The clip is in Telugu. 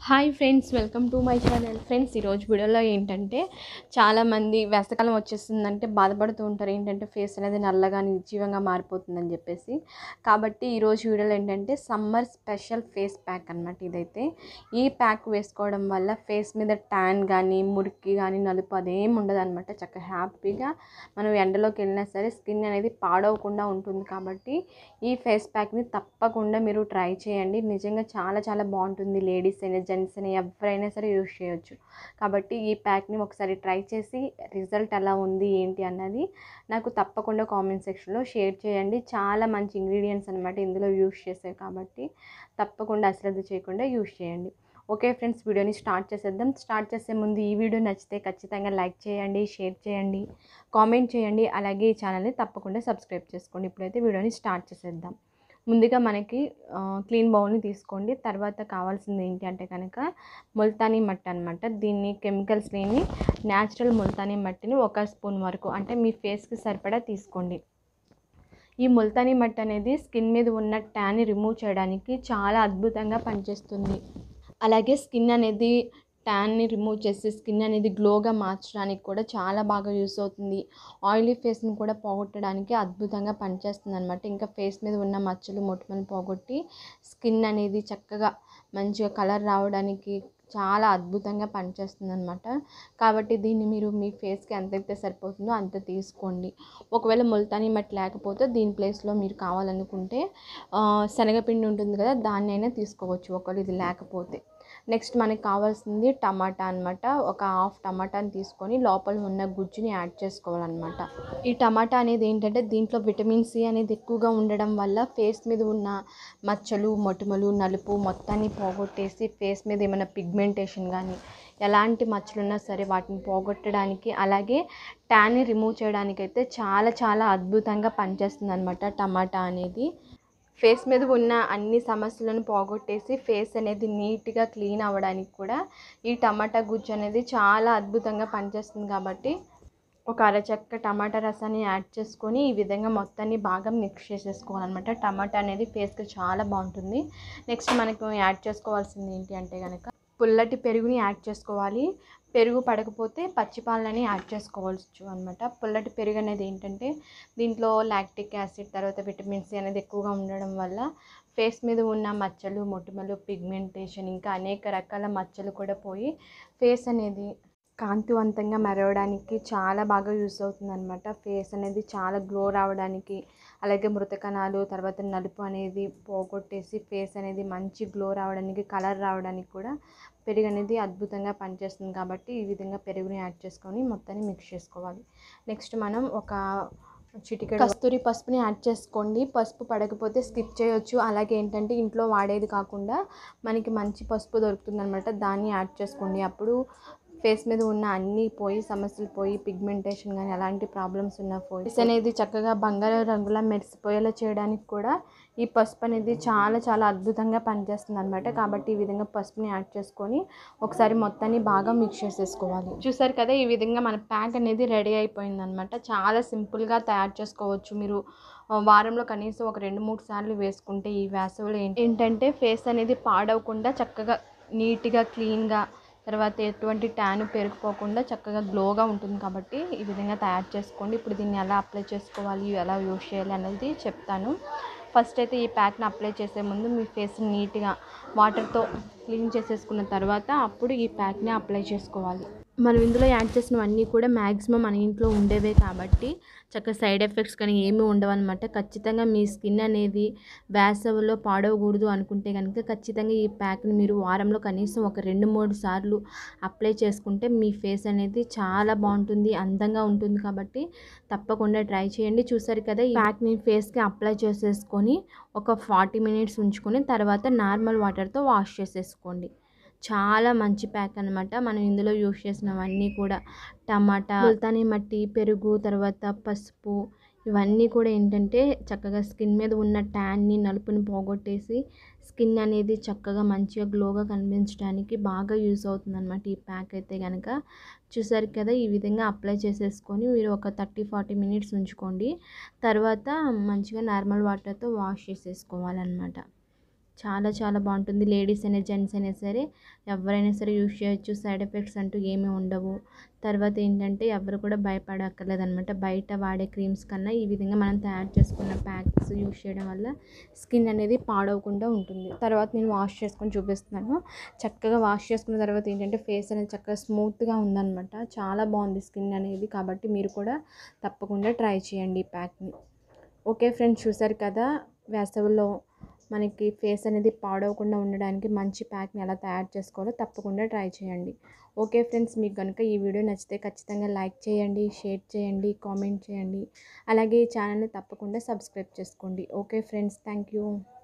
hi friends welcome to my channel friends ఈరోజు వీడియోలో ఏంటంటే చాలామంది వేసవకాలం వచ్చేస్తుందంటే బాధపడుతూ ఉంటారు ఏంటంటే ఫేస్ అనేది నల్లగా నిర్జీవంగా మారిపోతుందని చెప్పేసి కాబట్టి ఈరోజు వీడియోలో ఏంటంటే సమ్మర్ స్పెషల్ ఫేస్ ప్యాక్ అనమాట ఇదైతే ఈ ప్యాక్ వేసుకోవడం వల్ల ఫేస్ మీద ట్యాన్ కానీ మురికి కానీ నలుపు అదేం ఉండదు అనమాట చక్కగా హ్యాపీగా మనం ఎండలోకి వెళ్ళినా సరే స్కిన్ అనేది పాడవకుండా ఉంటుంది కాబట్టి ఈ ఫేస్ ప్యాక్ని తప్పకుండా మీరు ట్రై చేయండి నిజంగా చాలా చాలా బాగుంటుంది లేడీస్ అయినా జెంట్స్ అయినా ఎవరైనా సరే యూజ్ చేయొచ్చు కాబట్టి ఈ ప్యాక్ని ఒకసారి ట్రై చేసి రిజల్ట్ ఎలా ఉంది ఏంటి అన్నది నాకు తప్పకుండా కామెంట్ సెక్షన్లో షేర్ చేయండి చాలా మంచి ఇంగ్రీడియంట్స్ అనమాట ఇందులో యూజ్ చేసాయి కాబట్టి తప్పకుండా అశ్రద్ధ చేయకుండా యూజ్ చేయండి ఓకే ఫ్రెండ్స్ వీడియోని స్టార్ట్ చేసేద్దాం స్టార్ట్ చేసే ముందు ఈ వీడియో నచ్చితే ఖచ్చితంగా లైక్ చేయండి షేర్ చేయండి కామెంట్ చేయండి అలాగే ఈ ఛానల్ని తప్పకుండా సబ్స్క్రైబ్ చేసుకోండి ఇప్పుడైతే వీడియోని స్టార్ట్ చేసేద్దాం ముందుగా మనకి క్లీన్ బౌల్ని తీసుకోండి తర్వాత కావాల్సింది ఏంటి అంటే కనుక ముల్తానీ మట్టి అనమాట దీన్ని కెమికల్స్ లేని న్యాచురల్ ముల్తానీ మట్టిని ఒక స్పూన్ వరకు అంటే మీ ఫేస్కి సరిపడా తీసుకోండి ఈ ముల్తానీ మట్టి అనేది స్కిన్ మీద ఉన్న ట్యాన్ని రిమూవ్ చేయడానికి చాలా అద్భుతంగా పనిచేస్తుంది అలాగే స్కిన్ అనేది ట్యాన్ని రిమూవ్ చేసి స్కిన్ అనేది గ్లోగా మార్చడానికి కూడా చాలా బాగా యూస్ అవుతుంది ఆయిలీ ఫేస్ని కూడా పోగొట్టడానికి అద్భుతంగా పనిచేస్తుంది అనమాట ఇంకా ఫేస్ మీద ఉన్న మచ్చలు మొటిమలు పోగొట్టి స్కిన్ అనేది చక్కగా మంచిగా కలర్ రావడానికి చాలా అద్భుతంగా పనిచేస్తుంది అనమాట కాబట్టి దీన్ని మీరు మీ ఫేస్కి ఎంతైతే సరిపోతుందో అంత తీసుకోండి ఒకవేళ ముల్తానీ మట్టి లేకపోతే దీని ప్లేస్లో మీరు కావాలనుకుంటే శనగపిండి ఉంటుంది కదా దాన్ని అయినా తీసుకోవచ్చు ఒకవేళ ఇది లేకపోతే నెక్స్ట్ మనకి కావాల్సింది టమాటా అనమాట ఒక హాఫ్ టమాటాని తీసుకొని లోపల ఉన్న గుజ్జుని యాడ్ చేసుకోవాలన్నమాట ఈ టమాటా అనేది ఏంటంటే దీంట్లో విటమిన్ సి అనేది ఎక్కువగా ఉండడం వల్ల ఫేస్ మీద ఉన్న మచ్చలు మొటిమలు నలుపు మొత్తాన్ని పోగొట్టేసి ఫేస్ మీద ఏమైనా పిగ్మెంటేషన్ కానీ ఎలాంటి మచ్చలున్నా సరే వాటిని పోగొట్టడానికి అలాగే ట్యాన్ని రిమూవ్ చేయడానికి అయితే చాలా చాలా అద్భుతంగా పనిచేస్తుంది అనమాట టమాటా అనేది ఫేస్ మీద ఉన్న అన్ని సమస్యలను పోగొట్టేసి ఫేస్ అనేది నీట్గా క్లీన్ అవ్వడానికి కూడా ఈ టమాటా గుజ్జు అనేది చాలా అద్భుతంగా పనిచేస్తుంది కాబట్టి ఒక అరచక్క టమాటా రసాన్ని యాడ్ చేసుకొని ఈ విధంగా మొత్తాన్ని బాగా మిక్స్ చేసేసుకోవాలన్నమాట టమాటా అనేది ఫేస్కి చాలా బాగుంటుంది నెక్స్ట్ మనకు యాడ్ చేసుకోవాల్సింది ఏంటి అంటే కనుక పుల్లటి పెరుగుని యాడ్ చేసుకోవాలి పెరుగు పడకపోతే పచ్చిపాలని యాడ్ చేసుకోవచ్చు అనమాట పుల్లటి పెరుగు అనేది ఏంటంటే దీంట్లో లాక్టిక్ యాసిడ్ తర్వాత విటమిన్ సి అనేది ఎక్కువగా ఉండడం వల్ల ఫేస్ మీద ఉన్న మచ్చలు మొటిమలు పిగ్మెంటేషన్ ఇంకా అనేక రకాల మచ్చలు కూడా పోయి ఫేస్ అనేది కాంతివంతంగా మెరవడానికి చాలా బాగా యూస్ అవుతుంది అనమాట ఫేస్ అనేది చాలా గ్లో రావడానికి అలాగే మృత కణాలు తర్వాత నలుపు అనేది పోగొట్టేసి ఫేస్ అనేది మంచి గ్లో రావడానికి కలర్ రావడానికి కూడా పెరుగు అనేది అద్భుతంగా పనిచేస్తుంది కాబట్టి ఈ విధంగా పెరుగుని యాడ్ చేసుకొని మొత్తాన్ని మిక్స్ చేసుకోవాలి నెక్స్ట్ మనం ఒక చిటికెడు కస్తూరి పసుపుని యాడ్ చేసుకోండి పసుపు పడకపోతే స్కిప్ చేయొచ్చు అలాగే ఏంటంటే ఇంట్లో వాడేది కాకుండా మనకి మంచి పసుపు దొరుకుతుంది అనమాట దాన్ని యాడ్ చేసుకోండి అప్పుడు ఫేస్ మీద ఉన్న అన్నీ పోయి సమస్యలు పోయి పిగ్మెంటేషన్ కానీ ఎలాంటి ప్రాబ్లమ్స్ ఉన్నా పోయి ఫేస్ అనేది చక్కగా బంగారు రంగులా మెరిసిపోయేలా చేయడానికి కూడా ఈ పసుపు అనేది చాలా చాలా అద్భుతంగా పనిచేస్తుంది అనమాట కాబట్టి ఈ విధంగా పసుపుని యాడ్ చేసుకొని ఒకసారి మొత్తాన్ని బాగా మిక్స్ చేసేసుకోవాలి చూసారు కదా ఈ విధంగా మన ప్యాక్ అనేది రెడీ అయిపోయింది అనమాట చాలా సింపుల్గా తయారు చేసుకోవచ్చు మీరు వారంలో కనీసం ఒక రెండు మూడు సార్లు వేసుకుంటే ఈ వేసవిలో ఏంటంటే ఫేస్ అనేది పాడవకుండా చక్కగా నీట్గా క్లీన్గా తర్వాత ఎటువంటి ట్యాన్ పెరిగిపోకుండా చక్కగా గ్లోగా ఉంటుంది కాబట్టి ఈ విధంగా తయారు చేసుకోండి ఇప్పుడు దీన్ని ఎలా అప్లై చేసుకోవాలి ఎలా యూజ్ చేయాలి అనేది చెప్తాను ఫస్ట్ అయితే ఈ ప్యాక్ని అప్లై చేసే ముందు మీ ఫేస్ నీట్గా వాటర్తో క్లీన్ చేసేసుకున్న తర్వాత అప్పుడు ఈ ప్యాక్ని అప్లై చేసుకోవాలి మనం ఇందులో యాడ్ చేసినవన్నీ కూడా మ్యాక్సిమం మన ఇంట్లో ఉండేవే కాబట్టి చక్కగా సైడ్ ఎఫెక్ట్స్ కానీ ఏమీ ఉండవన్నమాట ఖచ్చితంగా మీ స్కిన్ అనేది వేసవిలో పాడవకూడదు అనుకుంటే కనుక ఖచ్చితంగా ఈ ప్యాక్ని మీరు వారంలో కనీసం ఒక రెండు మూడు సార్లు అప్లై చేసుకుంటే మీ ఫేస్ అనేది చాలా బాగుంటుంది అందంగా ఉంటుంది కాబట్టి తప్పకుండా ట్రై చేయండి చూసారు కదా ఈ ప్యాక్ని ఫేస్కి అప్లై చేసేసుకొని ఒక ఫార్టీ మినిట్స్ ఉంచుకొని తర్వాత నార్మల్ వాటర్తో వాష్ చేసేసుకోండి చాలా మంచి ప్యాక్ అనమాట మనం ఇందులో యూస్ చేసినవన్నీ కూడా టమాటా ముల్తానీ మట్టి పెరుగు తర్వాత పసుపు ఇవన్నీ కూడా ఏంటంటే చక్కగా స్కిన్ మీద ఉన్న ట్యాన్ని నలుపుని పోగొట్టేసి స్కిన్ అనేది చక్కగా మంచిగా గ్లోగా కనిపించడానికి బాగా యూస్ అవుతుంది అనమాట ఈ ప్యాక్ అయితే కనుక చూసారు కదా ఈ విధంగా అప్లై చేసేసుకొని మీరు ఒక థర్టీ ఫార్టీ మినిట్స్ ఉంచుకోండి తర్వాత మంచిగా నార్మల్ వాటర్తో వాష్ చేసేసుకోవాలన్నమాట చాలా చాలా బాగుంటుంది లేడీస్ అయినా జెంట్స్ అయినా సరే ఎవరైనా సరే యూస్ చేయొచ్చు సైడ్ ఎఫెక్ట్స్ అంటూ ఏమీ ఉండవు తర్వాత ఏంటంటే ఎవరు కూడా భయపడక్కర్లేదు అనమాట బయట వాడే క్రీమ్స్ కన్నా ఈ విధంగా మనం తయారు చేసుకున్న ప్యాక్స్ యూస్ చేయడం వల్ల స్కిన్ అనేది పాడవకుండా ఉంటుంది తర్వాత నేను వాష్ చేసుకొని చూపిస్తున్నాను చక్కగా వాష్ చేసుకున్న తర్వాత ఏంటంటే ఫేస్ అనేది చక్కగా స్మూత్గా ఉందన్నమాట చాలా బాగుంది స్కిన్ అనేది కాబట్టి మీరు కూడా తప్పకుండా ట్రై చేయండి ఈ ప్యాక్ని ఓకే ఫ్రెండ్స్ చూసారు కదా వేసవిలో మనకి ఫేస్ అనేది పాడవకుండా ఉండడానికి మంచి ప్యాక్ని ఎలా తయారు చేసుకోవాలో తప్పకుండా ట్రై చేయండి ఓకే ఫ్రెండ్స్ మీకు కనుక ఈ వీడియో నచ్చితే ఖచ్చితంగా లైక్ చేయండి షేర్ చేయండి కామెంట్ చేయండి అలాగే ఈ ఛానల్ని తప్పకుండా సబ్స్క్రైబ్ చేసుకోండి ఓకే ఫ్రెండ్స్ థ్యాంక్ యూ